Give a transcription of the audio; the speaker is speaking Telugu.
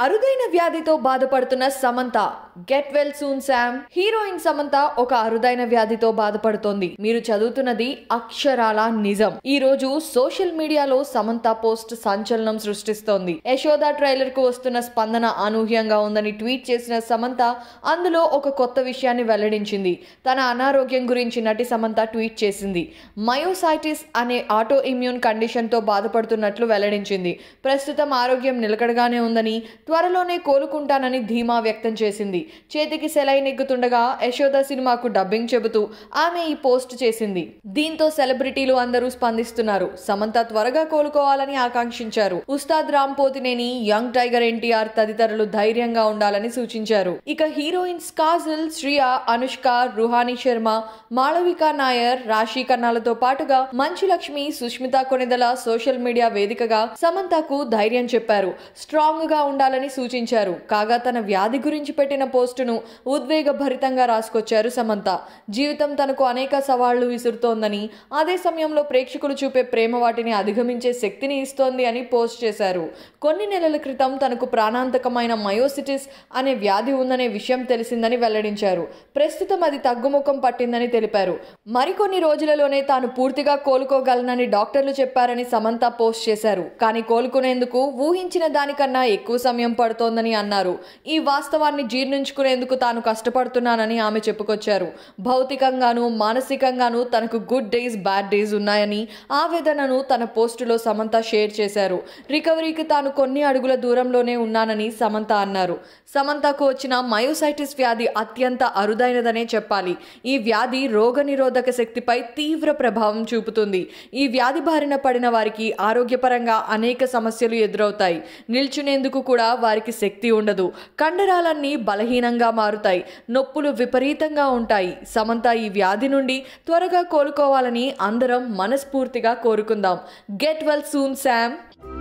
అరుదైన వ్యాధితో బాధపడుతున్న Samantha get well soon Sam heroine Samantha ఒక అరుదైన వ్యాధితో బాధపడుతోంది మీరు చదువుతున్నది అక్షరాల నిజం ఈ రోజు సోషల్ మీడియాలో సమంత పోస్ట్ సంచలనం సృష్టిస్తోంది యశోద ట్రైలర్ కు వస్తున్న స్పందన అనూహ్యంగా ఉందని ట్వీట్ చేసిన సమంత అందులో ఒక కొత్త విషయాన్ని వెల్లడించింది తన అనారోగ్యం గురించి నటి సమంత ట్వీట్ చేసింది మయోసైటిస్ అనే ఆటో ఇమ్యూన్ కండిషన్ తో బాధపడుతున్నట్లు వెల్లడించింది ప్రస్తుతం ఆరోగ్యం నిలకడగానే ఉందని త్వరలోనే కోలుకుంటానని ధీమా వ్యక్తం చేసింది చేతికి సెలైన్ ఎక్కుతుండగా యశోద సినిమాకు డబ్బింగ్ చెబుతూ ఆమె ఈ పోస్ట్ చేసింది దీంతో సెలబ్రిటీలు అందరూ స్పందిస్తున్నారు సమంత త్వరగా కోలుకోవాలని ఆకాంక్షించారు ఉస్తాద్ రామ్ పోతినేని యంగ్ టైగర్ ఎన్టీఆర్ తదితరులు ధైర్యంగా ఉండాలని సూచించారు ఇక హీరోయిన్స్ కాజల్ శ్రియా అనుష్క రుహానీ శర్మ మాళవిక నాయర్ రాశి ఖన్నాలతో పాటుగా మంచు లక్ష్మి సుష్మిత కొనిదల సోషల్ మీడియా వేదికగా సమంతకు ధైర్యం చెప్పారు స్ట్రాంగ్ గా ఉండాలని సూచించారు కాగా తన వ్యాధి గురించి పెట్టిన పోస్టును ఉద్వేగభరితంగా రాసుకొచ్చారు సమంత జీవితం తనకు అనేక సవాళ్లు విసురుతోందని అదే సమయంలో ప్రేక్షకులు చూపే ప్రేమ వాటిని అధిగమించే శక్తిని ఇస్తోంది అని పోస్ట్ చేశారు కొన్ని నెలల క్రితం తనకు ప్రాణాంతకమైన మయోసిటిస్ అనే వ్యాధి ఉందనే విషయం తెలిసిందని వెల్లడించారు ప్రస్తుతం అది తగ్గుముఖం పట్టిందని తెలిపారు మరికొన్ని రోజులలోనే తాను పూర్తిగా కోలుకోగలనని డాక్టర్లు చెప్పారని సమంత పోస్ట్ చేశారు కానీ కోలుకునేందుకు ఊహించిన దానికన్నా ఎక్కువ సమయం పడుతోందని అన్నారు ఈ వాస్తవాన్ని జీర్ణించుకునేందుకు తాను కష్టపడుతున్నానని ఆమె చెప్పుకొచ్చారు భౌతికంగాను మానసికంగాను తనకు గుడ్ డేస్ బ్యాడ్ డేస్ ఉన్నాయని ఆవేదనను తన పోస్టులో సమంత షేర్ చేశారు రికవరీకి తాను కొన్ని అడుగుల దూరంలోనే ఉన్నానని సమంత అన్నారు సమంతకు వచ్చిన మయోసైటిస్ వ్యాధి అత్యంత అరుదైనదనే చెప్పాలి ఈ వ్యాధి రోగనిరోధక శక్తిపై తీవ్ర ప్రభావం చూపుతుంది ఈ వ్యాధి బారిన పడిన వారికి ఆరోగ్యపరంగా అనేక సమస్యలు ఎదురవుతాయి నిల్చునేందుకు కూడా వారికి శక్తి ఉండదు కండరాలన్నీ బలహీనంగా మారుతాయి నొప్పులు విపరీతంగా ఉంటాయి సమంత ఈ వ్యాధి నుండి త్వరగా కోలుకోవాలని అందరం మనస్ఫూర్తిగా కోరుకుందాం గెట్ వెల్ సూన్ శామ్